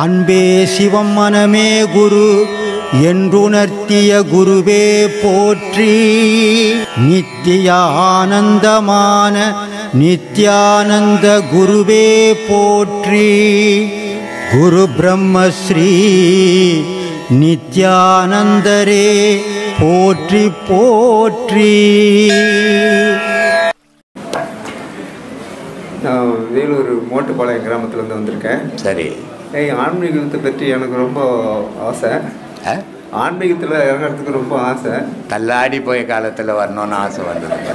அன்பே சிவம் மனமே குரு என்றுணர்த்திய குருவே போற்றி நித்திய ஆனந்தமான நித்யானந்த குருவே போற்றி குரு பிரம்மஸ்ரீ நித்யானந்தரே போற்றி போற்றி நான் வேலூர் மோட்டுப்பாளையம் கிராமத்துலேருந்து வந்திருக்கேன் சரி ஏய் ஆன்மீகத்தை பற்றி எனக்கு ரொம்ப ஆசை ஆ? ஆன்மீகத்தில் இறங்குறதுக்கு ரொம்ப ஆசை தள்ளாடி போய காலத்தில் வரணும்னு ஆசை வந்தது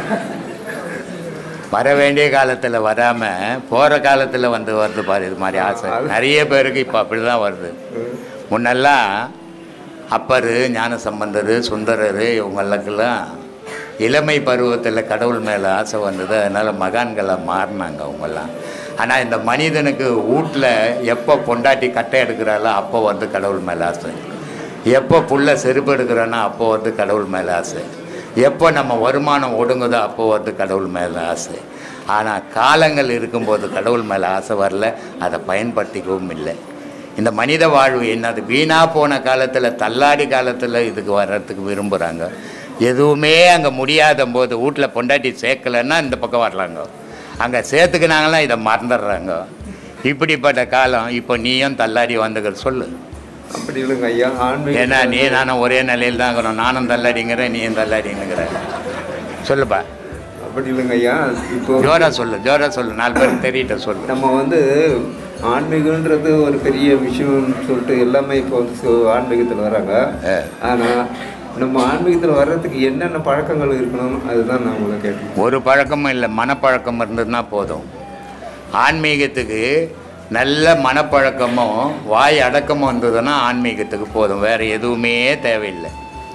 வர வேண்டிய காலத்தில் வராமல் போகிற காலத்தில் வந்து வருது பாரு இது மாதிரி ஆசை நிறைய பேருக்கு இப்போ அப்படி தான் வருது முன்னெல்லாம் அப்பர் ஞான சம்பந்தர் சுந்தரர் இவங்களுக்கெல்லாம் இளமை பருவத்தில் கடவுள் மேலே ஆசை வந்தது அதனால் மகான்களாக மாறினாங்க அவங்கெல்லாம் ஆனால் இந்த மனிதனுக்கு வீட்டில் எப்போ பொண்டாட்டி கட்டை எடுக்கிறாளோ அப்போ வந்து கடவுள் மேலே ஆசை எப்போ புள்ள செருப்பு எடுக்கிறானோ அப்போ வந்து கடவுள் மேலே ஆசை எப்போ நம்ம வருமானம் ஒடுங்குதோ அப்போ வந்து கடவுள் மேலே ஆசை ஆனால் காலங்கள் இருக்கும்போது கடவுள் மேலே ஆசை வரல அதை பயன்படுத்திக்கவும் இல்லை இந்த மனித வாழ்வு என்னது வீணாக போன காலத்தில் தள்ளாடி காலத்தில் இதுக்கு வர்றதுக்கு விரும்புகிறாங்க எதுவுமே அங்கே முடியாத போது வீட்டில் பொண்டாட்டி சேர்க்கலைன்னா இந்த பக்கம் வரலாங்க அங்கே சேர்த்துக்கினாங்களாம் இதை மறந்துடுறாங்க இப்படிப்பட்ட காலம் இப்போ நீயும் தள்ளாடி வந்துக்கிற சொல்லு அப்படி இல்லைங்க ஐயா ஆன்மீகம் ஏன்னா நீ நானும் ஒரே நிலையில் தான் இருக்கிறோம் நானும் தள்ளாடிங்கிறேன் நீயும் தள்ளாடிங்கிற சொல்லுப்பா அப்படி இல்லைங்க ஐயா இப்போ ஜோரா சொல்லு ஜோரா சொல்லு நாலு பேருக்கு தெரியட்ட சொல்லு நம்ம வந்து ஆன்மீகன்றது ஒரு பெரிய விஷயம்னு சொல்லிட்டு எல்லாமே இப்போ வந்து சு- ஆன்மீகத்தில் வராங்க ஆ. ஆனால் நம்ம ஆன்மீகத்தில் வர்றதுக்கு என்னென்ன பழக்கங்கள் இருக்கணும் அதுதான் நான் உங்களை கேட்டேன் ஒரு பழக்கமும் இல்லை மனப்பழக்கம் இருந்ததுன்னா போதும் ஆன்மீகத்துக்கு நல்ல மனப்பழக்கமும் வாய் அடக்கமும் இருந்ததுன்னா ஆன்மீகத்துக்கு போதும் வேறு எதுவுமே தேவையில்லை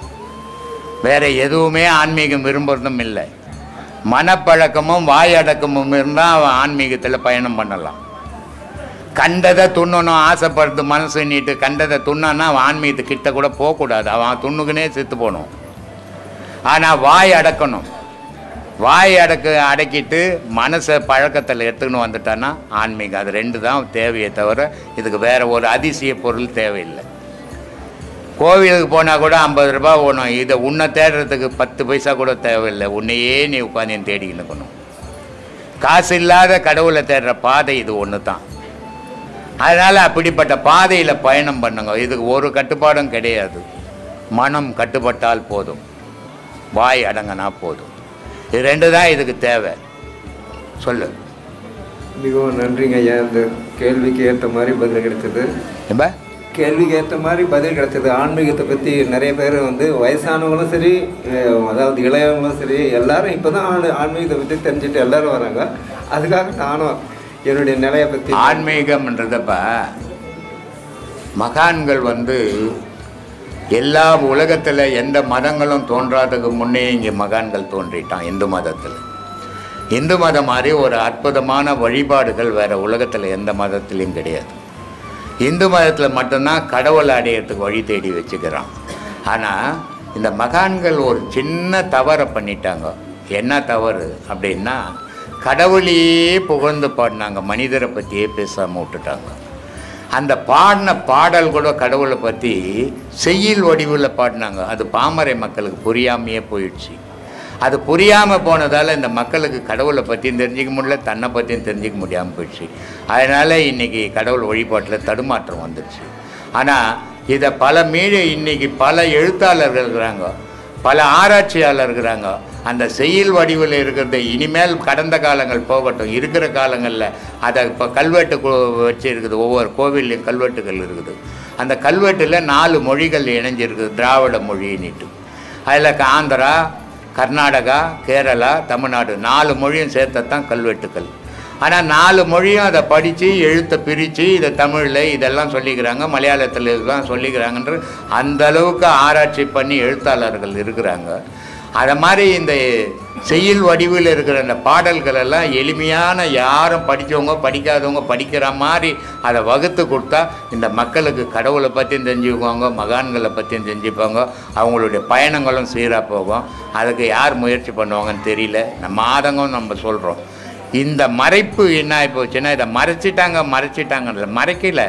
வேறு எதுவுமே ஆன்மீகம் விரும்புறதும் இல்லை மனப்பழக்கமும் வாய் அடக்கமும் இருந்தால் அவன் ஆன்மீகத்தில் பயணம் பண்ணலாம் கண்டதை துண்ணணும் ஆசைப்படுறது மனசு நீட்டு கண்டதை துண்ணான்னா அவன் ஆன்மீகத்து கிட்ட கூட போகக்கூடாது அவன் துண்ணுக்குனே செத்து போகணும் ஆனால் வாய் அடக்கணும் வாய் அடக்க அடக்கிட்டு மனசை பழக்கத்தில் எடுத்துக்கின்னு வந்துட்டான்னா ஆன்மீகம் அது ரெண்டு தான் தேவையே தவிர இதுக்கு வேற ஒரு அதிசய பொருள் தேவையில்லை கோவிலுக்கு போனால் கூட ஐம்பது ரூபாய் ஓணும் இதை உன்னை தேடுறதுக்கு பத்து பைசா கூட தேவையில்லை உன்னையே நீ உட்காந்து தேடிக்கின்னு இருக்கணும் காசு இல்லாத கடவுளை தேடுற பாதை இது ஒன்று தான் அதனால் அப்படிப்பட்ட பாதையில் பயணம் பண்ணுங்க இதுக்கு ஒரு கட்டுப்பாடும் கிடையாது மனம் கட்டுப்பட்டால் போதும் வாய் அடங்கினா போதும் இது ரெண்டு தான் இதுக்கு தேவை சொல்லு மிகவும் நன்றிங்க ஐயா இந்த கேள்விக்கு ஏற்ற மாதிரி பதில் கிடைச்சது எப்ப கேள்விக்கு ஏற்ற மாதிரி பதில் கிடைச்சது ஆன்மீகத்தை பற்றி நிறைய பேர் வந்து வயசானவங்களும் சரி அஹ் அதாவது இளையவங்களும் சரி எல்லாரும் இப்போ தான் ஆன் ஆன்மீகத்தை பற்றி தெரிஞ்சுட்டு எல்லாரும் வராங்க அதுக்காக நானும் என்னுடைய நிலையை பற்றி ஆன்மீகம்ன்றதப்ப மகான்கள் வந்து எல்லா உலகத்தில் எந்த மதங்களும் தோன்றாததுக்கு முன்னே இங்கே மகான்கள் தோன்றிட்டான் இந்து மதத்தில் இந்து மதம் மாதிரி ஒரு அற்புதமான வழிபாடுகள் வேறு உலகத்தில் எந்த மதத்திலையும் கிடையாது இந்து மதத்தில் மட்டும்தான் கடவுளை அடையிறதுக்கு வழி தேடி வச்சுக்கிறான் ஆனால் இந்த மகான்கள் ஒரு சின்ன தவறை பண்ணிட்டாங்க என்ன தவறு அப்படின்னா கடவுளையே புகழ்ந்து பாடினாங்க மனிதரை பற்றியே பேசாமல் விட்டுட்டாங்க அந்த பாடின பாடல் கூட கடவுளை பற்றி செய்யுள் வடிவில் பாடினாங்க அது பாமரை மக்களுக்கு புரியாமையே போயிடுச்சு அது புரியாமல் போனதால் இந்த மக்களுக்கு கடவுளை பற்றியும் தெரிஞ்சிக்க முடியல தன்னை பற்றியும் தெரிஞ்சிக்க முடியாமல் போயிடுச்சு அதனால் இன்றைக்கி கடவுள் வழிபாட்டில் தடுமாற்றம் வந்துடுச்சு ஆனால் இதை பல மீழ இன்னைக்கு பல எழுத்தாளர்கள் இருக்கிறாங்க பல ஆராய்ச்சியாளர் இருக்கிறாங்க அந்த செய்யுள் வடிவில் இருக்கிறத இனிமேல் கடந்த காலங்கள் போகட்டும் இருக்கிற காலங்களில் அதை இப்போ கல்வெட்டு கு- வச்சு இருக்குது ஒவ்வொரு கோவில்லையும் கல்வெட்டுகள் இருக்குது அந்த கல்வெட்டில் நாலு மொழிகள் இணைஞ்சிருக்குது திராவிட மொழின்னுட்டு அதில் ஆந்திரா கர்நாடகா கேரளா தமிழ்நாடு நாலு மொழியும் சேர்த்தத்தான் கல்வெட்டுக்கள் ஆனால் நாலு மொழியும் அதை படித்து எழுத்தை பிரித்து இதை தமிழில் இதெல்லாம் சொல்லிக்கிறாங்க மலையாளத்தில் இதெல்லாம் சொல்லிக்கிறாங்கன்ற அந்த அளவுக்கு ஆராய்ச்சி பண்ணி எழுத்தாளர்கள் இருக்கிறாங்க அதை மாதிரி இந்த செய்யுள் வடிவில் இருக்கிற அந்த பாடல்கள் எல்லாம் எளிமையான யாரும் படித்தவங்க படிக்காதவங்க படிக்கிற மாதிரி அதை வகுத்து கொடுத்தா இந்த மக்களுக்கு கடவுளை பற்றியும் தெரிஞ்சுக்குவாங்க மகான்களை பற்றியும் தெரிஞ்சுப்பாங்க அவங்களுடைய பயணங்களும் சீராக போகும் அதுக்கு யார் முயற்சி பண்ணுவாங்கன்னு தெரியல நம்ம ஆதங்கம் நம்ம சொல்கிறோம் இந்த மறைப்பு என்ன ஆகி போச்சுன்னா இதை மறைச்சிட்டாங்க மறைச்சிட்டாங்கன்ற மறைக்கல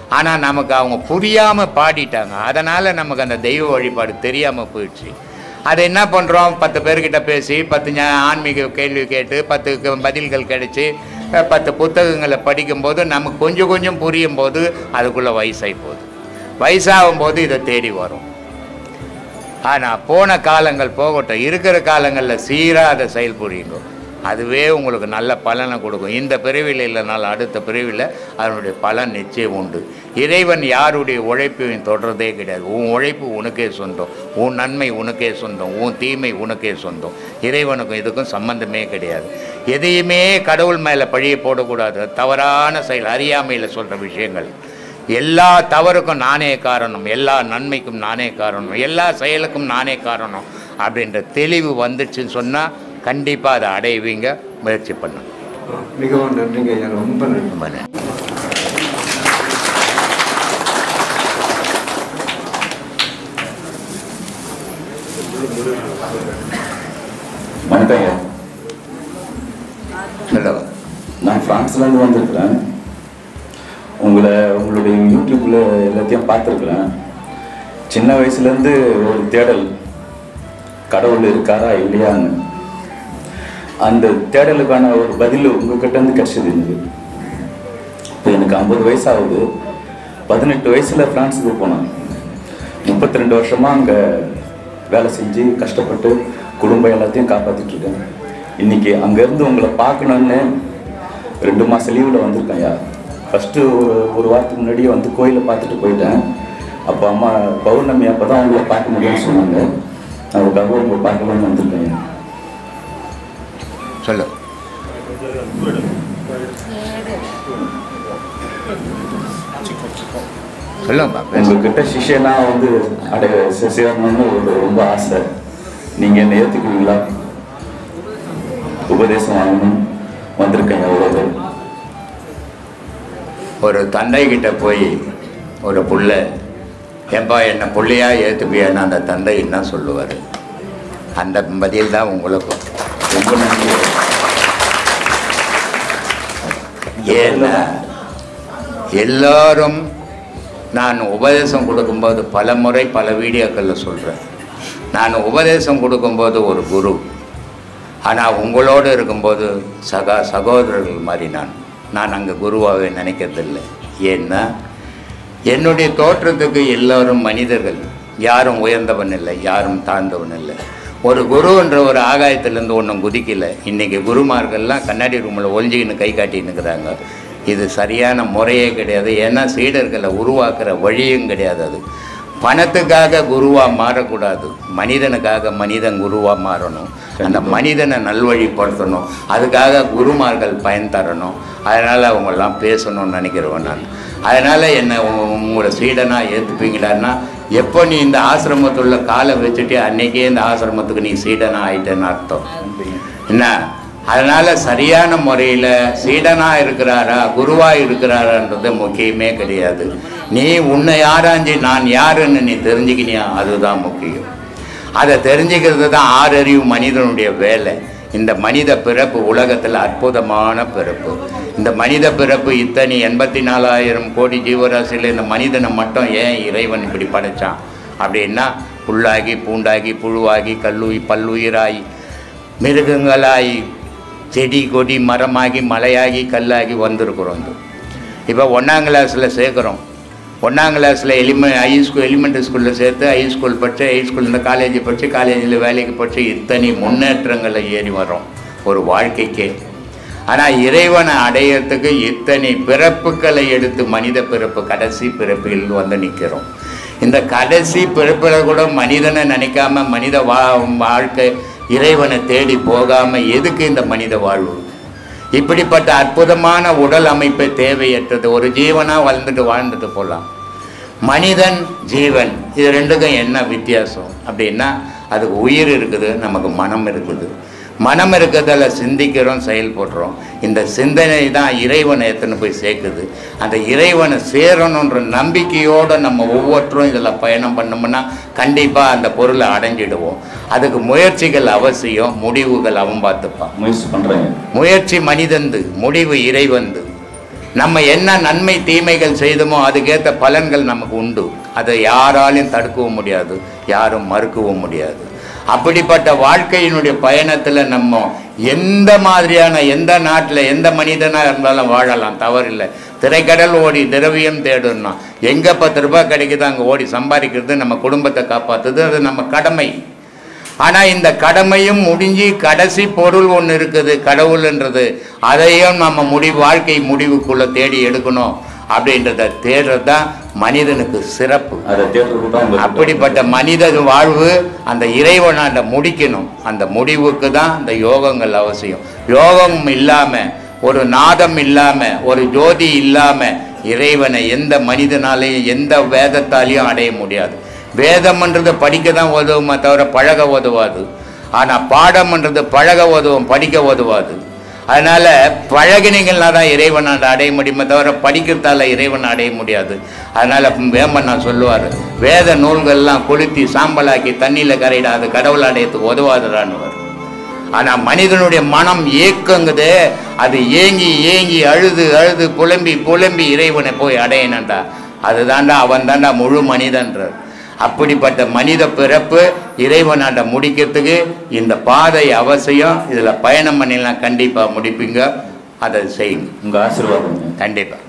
ஆனால் நமக்கு அவங்க புரியாமல் பாடிட்டாங்க அதனால் நமக்கு அந்த தெய்வ வழிபாடு தெரியாமல் போயிடுச்சு அதை என்ன பண்ணுறோம் பத்து பேர்கிட்ட பேசி பத்து ஞா- ஆன்மீக கேள்வி கேட்டு பத்து க- பதில்கள் கிடைச்சி அஹ், பத்து புத்தகங்களை படிக்கும்போது நமக்கு கொஞ்சம் கொஞ்சம் புரியும் போது அதுக்குள்ளே வயசாகி போகுது வயசாகும் போது இதை தேடி வரும் ஆனால் போன காலங்கள் போகட்டும் இருக்கிற காலங்களில் சீராக அதை செயல்புரியுங்க அதுவே உங்களுக்கு நல்ல பலனை கொடுக்கும் இந்த பிரிவில் இல்லைனாலும் அடுத்த பிரிவில் அதனுடைய பலன் நிச்சயம் உண்டு இறைவன் யாருடைய உழைப்பையும் தொடர்றதே கிடையாது உன் உழைப்பு உனக்கே சொந்தம் உன் நன்மை உனக்கே சொந்தம் உன் தீமை உனக்கே சொந்தம் இறைவனுக்கும் இதுக்கும் சம்பந்தமே கிடையாது எதையுமே கடவுள் மேலே பழியை போடக்கூடாது தவறான செயல் அறியாமையில் சொல்கிற விஷயங்கள் எல்லா தவறுக்கும் நானே காரணம் எல்லா நன்மைக்கும் நானே காரணம் எல்லா செயலுக்கும் நானே காரணம் அப்படின்ற தெளிவு வந்துச்சுன்னு சொன்னால் கண்டிப்பாக அதை அடைவீங்க முயற்சி பண்ணணும் மிகவும் நன்றிங்க ஐயா ரொம்ப நன்றி ரொம்ப நன்றி. வணக்கம் ஐயா சொல்லுங்க நான் ஃப்ரான்ஸ்லேருந்து வந்திருக்கிறேன் உங்களை உங்களுடைய யூடியூப்பில் எல்லாத்தையும் பார்த்துருக்குறேன் சின்ன வயசுலேருந்து ஒரு தேடல் கடவுள் இருக்காரா இல்லையான்னு அந்த தேடலுக்கான ஒரு பதில் உங்ககிட்ட இருந்து கிடைச்சது எனக்கு இப்போ எனக்கு ஐம்பது வயசு ஆகுது பதினெட்டு வயசில் ஃப்ரான்ஸுக்கு போனேன் முப்பத்தி ரெண்டு வருஷமாக அங்கே வேலை செஞ்சு கஷ்டப்பட்டு குடும்பம் எல்லாத்தையும் காப்பாத்திட்டு இருக்கேன் இன்னைக்கு அங்கேருந்து உங்களை பார்க்கணுன்னு ரெண்டு மாதம் லீவில் வந்திருக்கேன் ஐயா ஃபஸ்ட்டு ஒரு ஒரு வாரத்துக்கு முன்னாடியே வந்து கோயிலை பார்த்துட்டு போயிட்டேன் அப்போ அம்மா பௌர்ணமி அப்போ தான் உங்களை பார்க்க முடியும்னு சொன்னாங்க அதுக்காக உங்களை பார்க்கலாம்னு வந்திருக்கேன் ஐயா சொல்லு சொல்லுங்கப்பா பேசு உங்ககிட்ட சிஷ்யனா வந்து அடைய சே- சேரணும்னு ஒரு ரொம்ப ஆசை நீங்க என்ன ஏத்துக்குவீங்களா உபதேசம் வாங்கணும் வந்திருக்கேன் அவ்வளவு ஒரு தந்தை கிட்ட போய் ஒரு புள்ள ஏன்பா என்னை புள்ளையா ஏற்றுப்பியான்னு அந்த தந்தை என்ன சொல்லுவார் அந்த பதில் தான் உங்களுக்கும் ரொம்ப நன்றி ஏன்னா எல்லாரும் நான் உபதேசம் கொடுக்கும்போது பல முறை பல வீடியோக்களில் சொல்கிறேன் நான் உபதேசம் கொடுக்கும்போது ஒரு குரு ஆனால் உங்களோடு இருக்கும்போது சகா சகோதரர்கள் மாதிரி நான் நான் அங்கே குருவாகவே நினைக்கிறதில்லை ஏன்னா என்னுடைய தோற்றத்துக்கு எல்லாரும் மனிதர்கள் யாரும் உயர்ந்தவன் இல்லை யாரும் தாழ்ந்தவன் இல்லை ஒரு குருன்ற ஒரு ஆகாயத்திலேருந்து ஒன்றும் குதிக்கல இன்றைக்கி குருமார்கள்லாம் கண்ணாடி ரூமில் ஒளிஞ்சிக்கின்னு கை காட்டின்னுக்கிறாங்க இது சரியான முறையே கிடையாது ஏன்னா சீடர்களை உருவாக்குற வழியும் கிடையாது அது பணத்துக்காக குருவாக மாறக்கூடாது மனிதனுக்காக மனிதன் குருவாக மாறணும் அந்த மனிதனை நல்வழிப்படுத்தணும் அதுக்காக குருமார்கள் பயன் தரணும் அதனால் அவங்கெல்லாம் பேசணும்னு நினைக்கிறவன் நான் அதனால் என்னை உ- உங்களோட சீடனாக ஏற்றுப்பீங்களான்னா எப்போ நீ இந்த ஆசிரமத்துள்ள காலை வச்சுட்டு அன்னைக்கே இந்த ஆசிரமத்துக்கு நீ சீடனாக ஆயிட்டேன்னு அர்த்தம் என்ன அதனால் சரியான முறையில் சீடனாக இருக்கிறாரா குருவாக இருக்கிறாரான்றது முக்கியமே கிடையாது நீ உன்னை ஆராய்ஞ்சு நான் யாருன்னு நீ தெரிஞ்சுக்கினியா அதுதான் முக்கியம் அதை தெரிஞ்சுக்கிறது தான் ஆறறிவு மனிதனுடைய வேலை இந்த மனித பிறப்பு உலகத்தில் அற்புதமான பிறப்பு இந்த மனித பிறப்பு இத்தனை எண்பத்தி நாலாயிரம் கோடி ஜீவராசியில் இந்த மனிதனை மட்டும் ஏன் இறைவன் இப்படி படைச்சான் அப்படின்னா புல்லாகி பூண்டாகி புழுவாகி கல்லுயி பல்லுயிராகி மிருகங்களாகி செடி கொடி மரமாகி மலையாகி கல்லாகி வந்திருக்கிறோம் இது இப்போ ஒன்றாம் கிளாஸில் சேர்க்குறோம் ஒன்றாம் கிளாஸில் எலிமெ ஹை ஸ்கூல் எலிமெண்ட்ரி ஸ்கூலில் சேர்த்து ஹை ஸ்கூல் படித்து ஹை ஸ்கூல்லேருந்து காலேஜ் படித்து காலேஜில் வேலைக்கு படித்து இத்தனை முன்னேற்றங்களை ஏறி வரோம் ஒரு வாழ்க்கைக்கே ஆனால் இறைவனை அடையறதுக்கு இத்தனை பிறப்புகளை எடுத்து மனித பிறப்பு கடைசி பிறப்பில் வந்து நிற்கிறோம் இந்த கடைசி பிறப்பில் கூட மனிதனை நினைக்காம மனித வா வாழ்க்கை இறைவனை தேடி போகாமல் எதுக்கு இந்த மனித வாழ்வு இப்படிப்பட்ட அற்புதமான உடல் அமைப்பு தேவையற்றது ஒரு ஜீவனாக வளர்ந்துட்டு வாழ்ந்துட்டு போகலாம் மனிதன் ஜீவன் இது ரெண்டுக்கும் என்ன வித்தியாசம் அப்படின்னா அதுக்கு உயிர் இருக்குது நமக்கு மனம் இருக்குது மனம் இருக்கிறதால சிந்திக்கிறோம் செயல்படுறோம் இந்த சிந்தனை தான் இறைவனை எத்தனை போய் சேர்க்குது அந்த இறைவனை சேரணுன்ற நம்பிக்கையோடு நம்ம ஒவ்வொருத்தரும் இதில் பயணம் பண்ணோம்னா கண்டிப்பாக அந்த பொருளை அடைஞ்சிடுவோம் அதுக்கு முயற்சிகள் அவசியம் முடிவுகள் அவன் பார்த்துப்பான் முயற்சி பண்றேங்க முயற்சி மனிதந்து முடிவு இறைவந்து நம்ம என்ன நன்மை தீமைகள் செய்தோமோ அதுக்கேற்ற பலன்கள் நமக்கு உண்டு அதை யாராலையும் தடுக்கவும் முடியாது யாரும் மறுக்கவும் முடியாது அப்படிப்பட்ட வாழ்க்கையினுடைய பயணத்தில் நம்ம எந்த மாதிரியான எந்த நாட்டில் எந்த மனிதனாக இருந்தாலும் வாழலாம் தவறில்லை திரைக்கடல் ஓடி திரவியம் தேடணும் எங்கே பத்து ரூபாய் கிடைக்குதோ அங்கே ஓடி சம்பாதிக்கிறது நம்ம குடும்பத்தை காப்பாற்றுறது அது நம்ம கடமை ஆனால் இந்த கடமையும் முடிஞ்சு கடைசி பொருள் ஒன்று இருக்குது கடவுள்ன்றது அதையும் நம்ம முடி வாழ்க்கை முடிவுக்குள்ளே தேடி எடுக்கணும் அப்படின்றத தேடுறது தான் மனிதனுக்கு சிறப்பு அதை தேடுறதுக்கு தான் உங்க அப்படிப்பட்ட மனித வாழ்வு அந்த இறைவனாண்ட முடிக்கணும் அந்த முடிவுக்கு தான் இந்த யோகங்கள் அவசியம் யோகம் இல்லாமல் ஒரு நாதம் இல்லாமல் ஒரு ஜோதி இல்லாமல் இறைவனை எந்த மனிதனாலையும் எந்த வேதத்தாலையும் அடைய முடியாது வேதம்ன்றது படிக்க தான் உதவுமே தவிர பழக உதவாது ஆனால் பாடம்ன்றது பழக உதவும் படிக்க உதவாது அதனால பழகினீங்கன்னா தான் இறைவனை அடைய முடியுமே தவிர படிக்கிறதால இறைவனை அடைய முடியாது அதனால வேமன் நான் சொல்லுவார் வேத நூல்கள்லாம் கொளுத்தி சாம்பலாக்கி தண்ணியில் கரையிட அது கடவுள் அடையத்துக்கு உதவாதுடான்னுவார் ஆனால் மனிதனுடைய மனம் ஏக்கங்குது அது ஏங்கி ஏங்கி அழுது அழுது புலம்பி புலம்பி இறைவனை போய் அடையணும்டா அதுதான்டா அவன் தான்டா முழு மனிதன்றார் அப்படிப்பட்ட மனித பிறப்பு இறைவனாண்ட முடிக்கிறதுக்கு இந்த பாதை அவசியம் இதில் பயணம் பண்ணிலாம் கண்டிப்பாக முடிப்பீங்க அதை செய்யுங்க உங்க ஆசீர்வாதம் கண்டிப்பாக